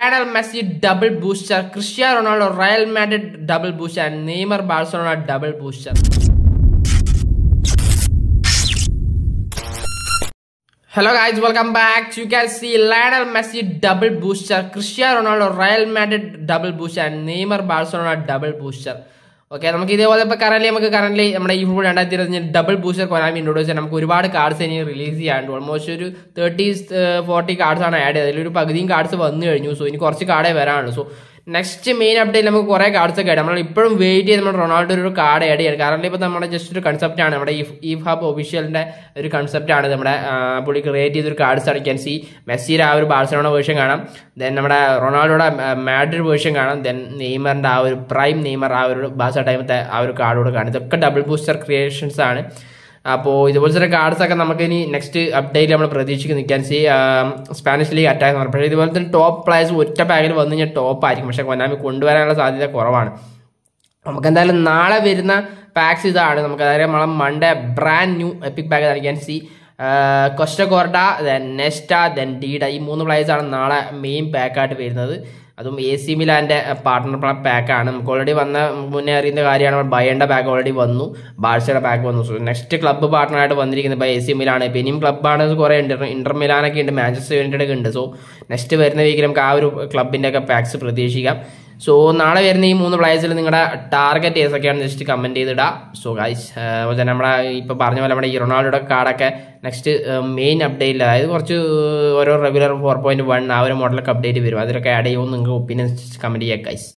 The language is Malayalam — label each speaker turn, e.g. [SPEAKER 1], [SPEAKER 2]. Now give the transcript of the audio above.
[SPEAKER 1] Lionel Messi double booster Cristiano Ronaldo Real Madrid double booster Neymar Barcelona double booster Hello guys, welcome back. You can see Lionel Messi double booster, Cristiano Ronaldo Real Madrid double booster, and Neymar Barcelona double booster. Okay നമുക്ക് ഇതേപോലെ ഇപ്പോൾ കറന്റ് നമുക്ക് കറന്റ് നമ്മുടെ ഈ ഫുൾ രണ്ടായിരത്തി ഇരുപത്തഞ്ച് ഡബിൾ ബൂസ്റ്റർ കൊനാമി ഇൻട്രോഡ്യൂസ് ചെയ്യാൻ നമുക്ക് ഒരുപാട് കാർഡ്സ് ഇനി റിലീസ് ചെയ്യാണ്ട് ഓൾമോസ്റ്റ് ഒരു തേർട്ടി ഫോർട്ടി കാർഡ്സ് ആണ് ആഡ് ചെയ്തത് അതിലൊരു പകുതിയും കാർഡ്സ് വന്നു കഴിഞ്ഞു സോ ഇനി കുറച്ച് കാർഡേ വരാനുള്ളൂ സോ നെക്സ്റ്റ് മെയിൻ അപ്ഡേറ്റ് നമുക്ക് കുറേ കാർഡ്സ് ഒക്കെ നമ്മൾ ഇപ്പോഴും വെയിറ്റ് ചെയ്ത് നമ്മൾ റൊണാൾഡോ ഒരു കാർഡ് ആഡ് ചെയ്യണം കാരണം ഇപ്പോൾ നമ്മുടെ ജസ്റ്റ് ഒരു കൺസെപ്റ്റ് ആണ് നമ്മുടെ ഈ ഹബ് ഒഫീഷ്യലിന്റെ ഒരു കൺസെപ്റ്റ് ആണ് നമ്മുടെ ആ, പുള്ളി ക്രിയേറ്റ് ചെയ്തൊരു കാർഡ്സ് അടിക്കാൻ സി മെസ്സിയുടെ ആ ഒരു ബാഴ്സലോണ വേർഷൻ കാണാം ദെൻ നമ്മുടെ റൊണാൾഡോയുടെ മാഡ്രിഡ് വേർഷൻ കാണാം ദെൻ നെയ്മറിന്റെ ആ ഒരു പ്രൈം നെയ്മർ ആ ഒരു ബാസ ടൈമത്തെ ആ ഒരു കാർഡ് കൂടെ കാണാം ഇതൊക്കെ ഡബിൾ ബൂസ്റ്റർ ക്രിയേഷൻസ് ആണ് അപ്പോൾ ഇതുപോലത്തെ കാർഡ്സ് ഒക്കെ നമുക്ക് ഇനി നെക്സ്റ്റ് അപ്ഡേറ്റ് നമ്മൾ പ്രതീക്ഷിച്ച് നിൽക്കാൻ സി സ്പാനിഷ് ലീഗ് അറ്റാക്ക് നടക്കും പക്ഷേ ഇതുപോലെ തന്നെ ടോപ്പ് പ്ലേയേഴ്സ് ഒറ്റ പാക്കിൽ വന്നു കഴിഞ്ഞാൽ ടോപ്പ് ആയിരിക്കും പക്ഷേ കൊനാമി കൊണ്ടുവരാനുള്ള സാധ്യത കുറവാണ് നമുക്ക് എന്തായാലും നാളെ വരുന്ന പാക്സ് ഇതാണ് നമുക്ക് അതായത് നമ്മളെ Monday brand new epic pack നൽകിയാൻ സി Costacurta then Nesta then Dida ഈ മൂന്ന് players ആണ് നാളെ മെയിൻ പാക്കായിട്ട് വരുന്നത് അതും എ സി മിലാൻ്റെ പാർട്ട്ണർ പാക്കാണ് നമുക്ക് ഓൾറെഡി വന്ന മുന്നേ അറിയുന്ന കാര്യമാണ് ബയൻ്റെ പാക്ക് ഓൾറെഡി വന്നു ബാഴ്സയുടെ പാക്ക് വന്നു സോ നെക്സ്റ്റ് ക്ലബ്ബ് പാർട്ട്ണറായിട്ട് വന്നിരിക്കുന്നത് ഇപ്പോൾ എ സി മിലാണ് ഇപ്പോൾ ഇനിയും ക്ലബ്ബാണ് കുറേ ഉണ്ട് ഇന്റർ മിലാനൊക്കെ ഉണ്ട് മാഞ്ചസ്റ്റർ യുണൈറ്റഡ് ഒക്കെ ഉണ്ട് സോ നെക്സ്റ്റ് വരുന്ന വീക്കിൽ നമുക്ക് ആ ഒരു ക്ലബിൻ്റെ ഒക്കെ പാക്സ് പ്രതീക്ഷിക്കാം സോ നാളെ വരുന്ന ഈ മൂന്ന് പ്ലേയേഴ്സിൽ നിങ്ങളുടെ ടാർഗറ്റ് ഏതൊക്കെയാണ് ജസ്റ്റ് കമൻറ്റ് ചെയ്തിടുക സോ ഗൈസ് അതുപോലെ തന്നെ നമ്മുടെ ഇപ്പോൾ പറഞ്ഞ പോലെ നമ്മുടെ ഈ റൊണാൾഡോയുടെ കാർഡൊക്കെ നെക്സ്റ്റ് മെയിൻ അപ്ഡേറ്റിൽ അതായത് കുറച്ച് ഓരോ റെഗുലർ ഫോർ പോയിന്റ് വൺ ആ ഒരു മോഡലൊക്കെ അപ്ഡേറ്റ് വരും അതിലൊക്കെ ആഡ് ചെയ്യുമ്പോൾ നിങ്ങൾക്ക് ഒപ്പീനിയൻ കമൻറ്റ് ചെയ്യാം ഗൈസ്